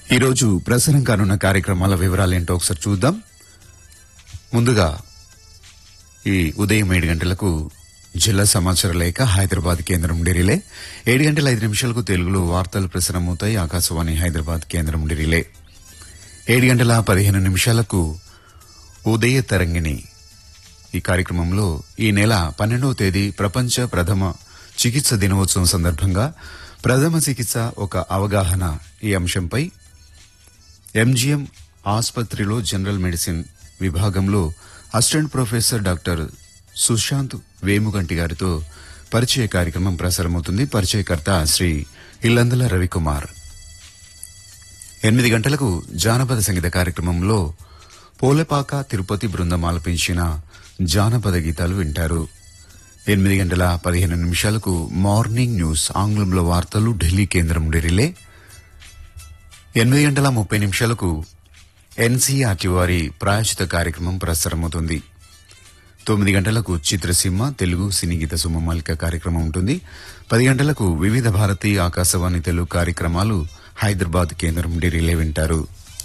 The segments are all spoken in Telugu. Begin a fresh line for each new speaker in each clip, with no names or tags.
ఈరోజు ప్రసారం కానున్న కార్యక్రమాల వివరాలేంటో ఒకసారి చూద్దాం ముందుగా ఈ ఉదయం ఏడు గంటలకు జిల్లా సమాచార లేఖ హైదరాబాద్ కేంద్రం నుండి రిలే ఏడు గంటల ఐదు నిమిషాలకు తెలుగులో వార్తలు ప్రసారమవుతాయి ఆకాశవాణి హైదరాబాద్ కేంద్రం నుండి రిలే ఏడు గంటల పదిహేను నిమిషాలకు ఉదయ తరంగిణి ఈ కార్యక్రమంలో ఈ నెల పన్నెండవ తేదీ ప్రపంచ ప్రథమ చికిత్స దినోత్సవం సందర్భంగా ప్రథమ చికిత్స ఒక అవగాహన ఈ అంశంపై ఎంజీఎం ఆసుపత్రిలో జనరల్ మెడిసిన్ విభాగంలో assistant professor doctor Sushanth Vemuganti గారితో పరిచయ కార్యక్రమం ప్రసారమవుతుంది పరిచయకర్త శ్రీ ఇల్లందుల రవికుమార్ ఎనిమిది గంటలకు జానపద సంగీత కార్యక్రమంలో పోలపాక తిరుపతి బృందం ఆలపించిన జానపద గీతాలు వింటారు ఎనిమిది గంటల పదిహేను నిమిషాలకు మార్నింగ్ న్యూస్ ఆంగ్లంలో వార్తలు ఢిల్లీ కేంద్రం నుండి రిలే ఎనిమిది గంటల ముప్పై నిమిషాలకు ఎన్సీఆర్టీ వారి ప్రాయచిత కార్యక్రమం ప్రసారమవుతుంది తొమ్మిది గంటలకు చిత్రసీమ తెలుగు సినీ గీత సుమమాలిక కార్యక్రమం ఉంటుంది పది గంటలకు వివిధ భారతి ఆకాశవాణి తెలుగు కార్యక్రమాలు హైదరాబాద్ కేంద్రం నుండి రిలే వింటారు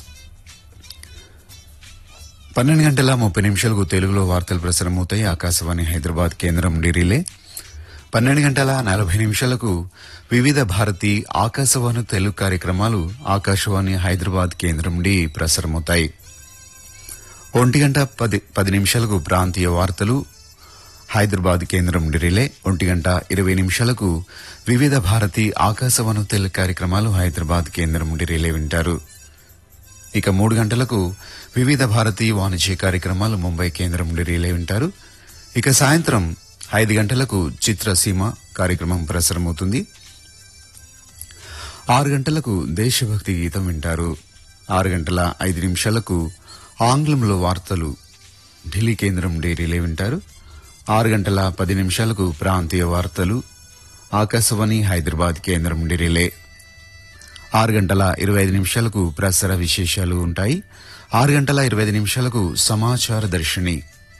పన్నెండు గంటల ముప్పై నిమిషాలకు తెలుగులో వార్తలు ప్రసారమవుతాయి ఆకాశవాణి హైదరాబాద్ కేంద్రం నుండి రిలే పన్నెండు గంటల నలభై నిమిషాలకు వివిధ భారతి ఆకాశవాణి తెలుగు కార్యక్రమాలు ఆకాశవాణి హైదరాబాద్ కేంద్రం నుండి ప్రసారమవుతాయి ఒంటి గంట పది పది నిమిషాలకు ప్రాంతీయ వార్తలు హైదరాబాద్ కేంద్రం నుండి రిలే ఒంటి గంట ఇరవై నిమిషాలకు వివిధ భారతి ఆకాశవాణి తెలుగు కార్యక్రమాలు హైదరాబాద్ కేంద్రం నుండి రిలే వింటారు ఇక మూడు గంటలకు వివిధ భారతీయ వాణిజ్య కార్యక్రమాలు ముంబై కేంద్రం నుండి రిలే వింటారు ఇక సాయంత్రం ఐదు గంటలకు చిత్రసీమ కార్యక్రమం ప్రసారమవుతుంది ఆరు గంటలకు దేశభక్తి గీతం వింటారు ఆరు గంటల ఐదు నిమిషాలకు ఆంగ్లంలో వార్తలు ఢిల్లీ కేంద్రం నుండి రిలే వింటారు ఆరు గంటల పది నిమిషాలకు ప్రాంతీయ వార్తలు ఆకాశవాణి హైదరాబాద్ కేంద్రం నుండి రిలే ఆరు గంటల ఇరవై ఐదు నిమిషాలకు ప్రసార విశేషాలు ఉంటాయి ఆరు గంటల ఇరవై ఐదు నిమిషాలకు సమాచార దర్శిని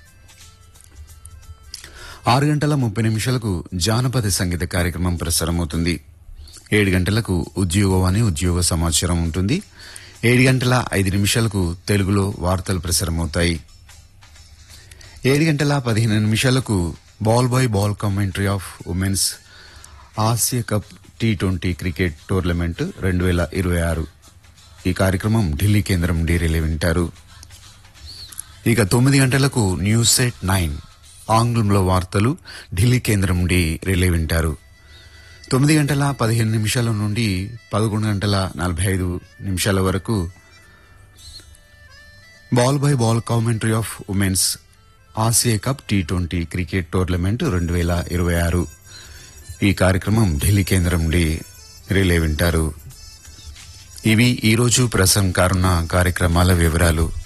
ఆరు గంటల ముప్పై నిమిషాలకు జానపద సంగీత కార్యక్రమం ప్రసారమవుతుంది ఏడు గంటలకు ఉద్యోగవాణి ఉద్యోగ సమాచారం ఉంటుంది ఏడు గంటల ఐదు నిమిషాలకు తెలుగులో వార్తలు ప్రసారమవుతాయి ఏడు గంటల పదిహేను నిమిషాలకు ball by ball commentary of women's Asia Cup T twenty cricket tournament రెండు వేల ఇరవై ఆరు ఈ కార్యక్రమం ఢిల్లీ కేంద్రం నుండి రిలే వింటారు ఇక తొమ్మిది గంటలకు న్యూస్ సెట్ నైన్ ఆంగ్లంలో వార్తలు ఢిల్లీ కేంద్రం నుండి రిలే వింటారు తొమ్మిది గంటల పదిహేను నిమిషాల నుండి పదకొండు గంటల నలభై ఐదు నిమిషాల వరకు ball by ball commentary of women's Asia Cup T twenty cricket tournament రెండు వేల ఇరవై ఆరు ఈ కార్యక్రమం ఢిల్లీ కేంద్రం నుండి రిలే వింటారు ఇవి ఈరోజు ప్రసం కారున్న కార్యక్రమాల వివరాలు